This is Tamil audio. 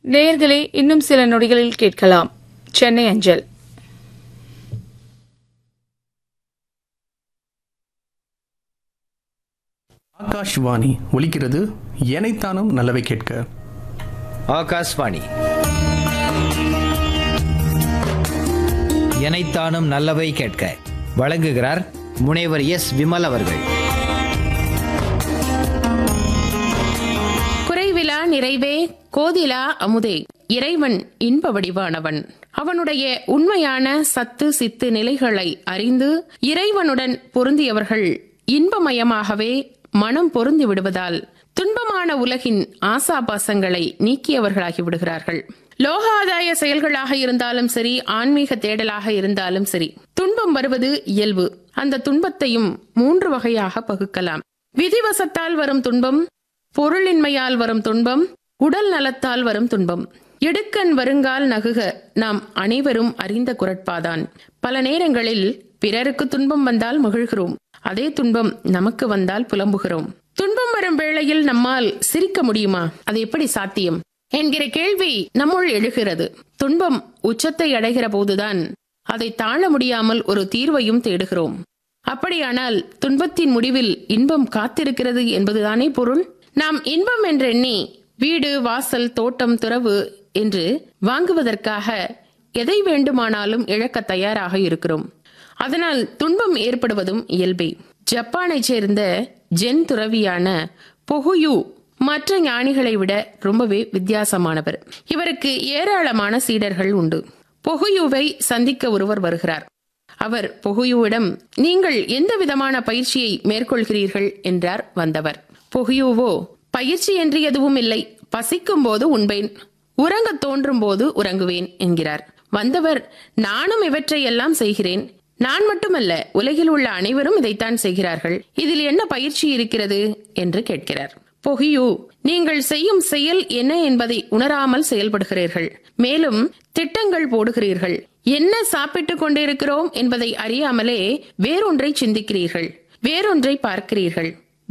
நேயர்களே இன்னும் சில நொடிகளில் கேட்கலாம் சென்னை அஞ்சல் ஆகாஷ்வாணி ஒலிக்கிறது எனைத்தானும் நல்லவை கேட்க ஆகாஷ்வாணி எனைத்தானும் நல்லவை கேட்க வழங்குகிறார் முனைவர் எஸ் விமல் அவர்கள் குறைவிலா நிறைவே கோதிலா அமுதே இறைவன் இன்ப வடிவானவன் அவனுடைய உண்மையான சத்து சித்து நிலைகளை அறிந்து இறைவனுடன் பொருந்தியவர்கள் இன்பமயமாகவே மனம் பொருந்தி விடுவதால் துன்பமான உலகின் ஆசாபாசங்களை நீக்கியவர்களாகி விடுகிறார்கள் லோகாதாய செயல்களாக இருந்தாலும் சரி ஆன்மீக தேடலாக இருந்தாலும் சரி துன்பம் வருவது இயல்பு அந்த துன்பத்தையும் மூன்று வகையாக பகுக்கலாம் விதிவசத்தால் வரும் துன்பம் பொருளின்மையால் வரும் துன்பம் உடல் நலத்தால் வரும் துன்பம் இடுக்கண் வருங்கால் நகுக நாம் அனைவரும் அறிந்த குரட்பாதான் பல நேரங்களில் பிறருக்கு துன்பம் வந்தால் மகிழ்கிறோம் அதே துன்பம் நமக்கு வந்தால் புலம்புகிறோம் துன்பம் வரும் வேளையில் நம்மால் சிரிக்க முடியுமா அது எப்படி சாத்தியம் என்கிற கேள்வி நம்முள் எழுகிறது துன்பம் உச்சத்தை அடைகிற போதுதான் அதை தாழ முடியாமல் ஒரு தீர்வையும் தேடுகிறோம் அப்படியானால் துன்பத்தின் முடிவில் இன்பம் காத்திருக்கிறது என்பதுதானே பொருள் நாம் இன்பம் என்றெண்ணி வீடு வாசல் தோட்டம் துறவு என்று வாங்குவதற்காக எதை வேண்டுமானாலும் இழக்க தயாராக இருக்கிறோம் அதனால் துன்பம் ஏற்படுவதும் இயல்பே ஜப்பானைச் சேர்ந்த ஜென் துறவியான பொகுயு மற்ற ஞானிகளை விட ரொம்பவே வித்தியாசமானவர் இவருக்கு ஏராளமான சீடர்கள் உண்டு பொகுயுவை சந்திக்க ஒருவர் வருகிறார் அவர் பொகுயுவிடம் நீங்கள் எந்த விதமான பயிற்சியை மேற்கொள்கிறீர்கள் என்றார் வந்தவர் பொகுயுவோ பயிற்சி என்று எதுவும் இல்லை பசிக்கும் போது உண்பேன் உறங்க தோன்றும் போது உறங்குவேன் என்கிறார் வந்தவர் நானும் இவற்றை எல்லாம் செய்கிறேன் நான் மட்டுமல்ல உலகில் உள்ள அனைவரும் இதைத்தான் செய்கிறார்கள் இதில் என்ன பயிற்சி இருக்கிறது என்று கேட்கிறார் பொகியு நீங்கள் செய்யும் செயல் என்ன என்பதை உணராமல் செயல்படுகிறீர்கள் மேலும் திட்டங்கள் போடுகிறீர்கள் என்ன சாப்பிட்டுக் கொண்டிருக்கிறோம் என்பதை அறியாமலே வேறொன்றை சிந்திக்கிறீர்கள் வேறொன்றை பார்க்கிறீர்கள்